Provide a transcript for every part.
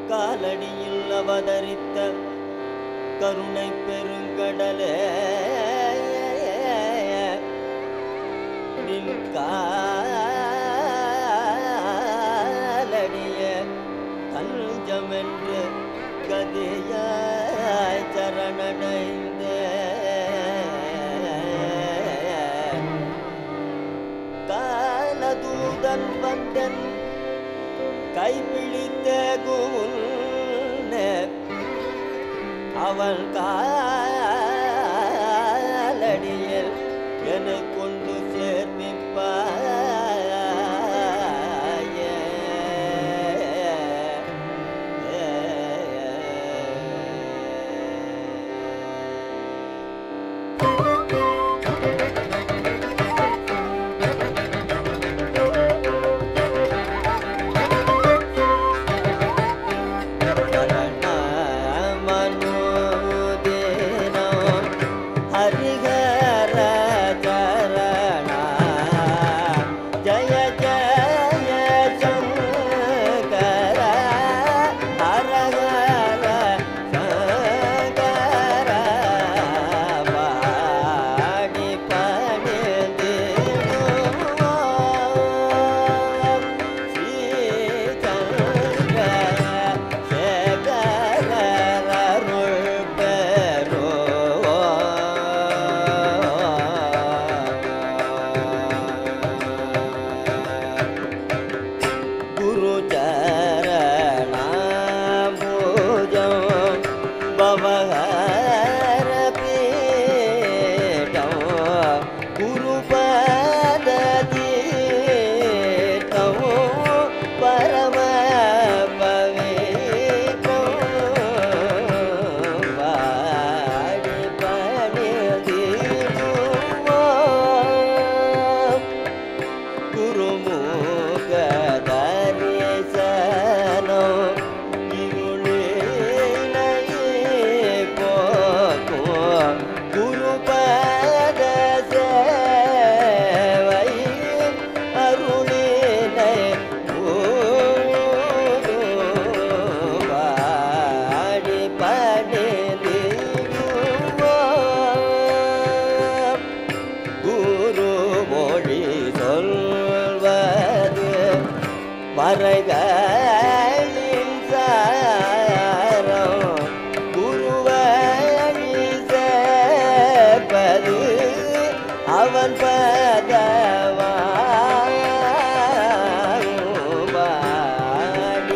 காலடியில் அவதரித்த கருணை பெருங்கடலே நின் காலடிய தஞ்சமென்று கதியாய் சரணடைந்த காலதூதன் வந்தன் கைப்பிடித்த குமுன்னே அவன் காலடியில் என்னை கொண்டு ஹரிகர சரண ஜய ஜய சங்கர ஹரஹர சங்கர பாடி பணிந்து ஸ்ரீசங்கர சேகர அருள் குரு சரணாம்பூஜம் பவஹர பீடம் குருபத தீர்த்தம் பரம பவித்ரம் பாடி பணி குருமுக தரிசனம் இருளினை போக்கும் குருபத சேவை அருளினை பாடி பணிதிருவோம் குரு மொழி சொல்வது மறைகளின் சாரம் குருவழி சேர்ப்பது அவன் பதவாகும் பாடி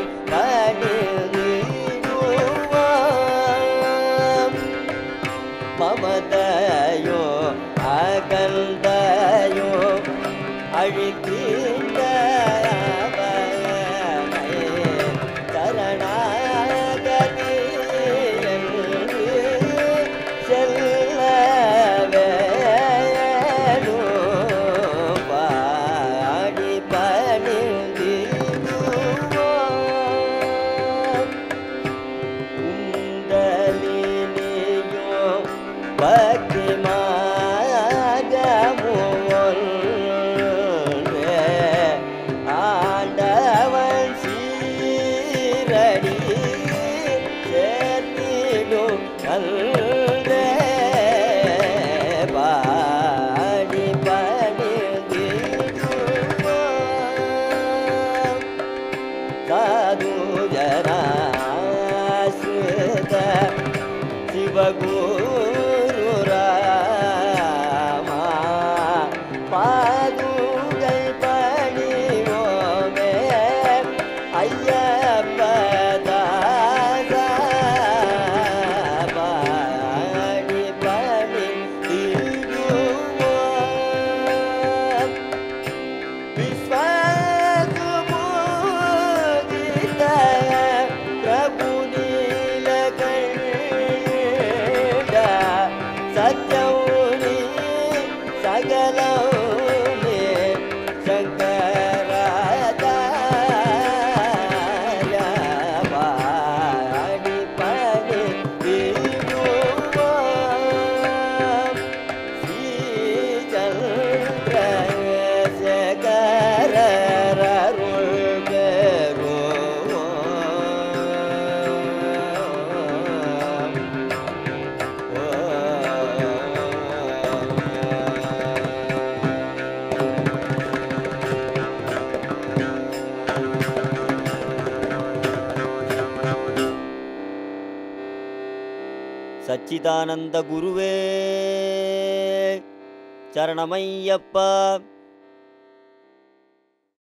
பணிதிருவோம் மமதையோ அகல்தையோ அழிக்கின்ற அவனை சரணாகதி என்று செல்ல வேணும் பாடி பணிந்திருவோம் குண்டலினியோ பக்தி மாகமுவல்லே ஆண்டவன் சீரடி சேர்த்திடும் கல்லே பாடி பணிந்திருவோம் சாது ஜனாசுத சிவகுரு ராமா பாதுகை பணிவோமே ஐயப்பதாசா பாடி பணி திருவோம் விஸ்வகுமோதித பிரபு நீலகண்ட சத்யௌனி சகலௌனி சங்கராதாய பாடி படி திருவோம் ஸ்ரீ சந்திர சச்சிதானந்த குருவே சரணமையப்பா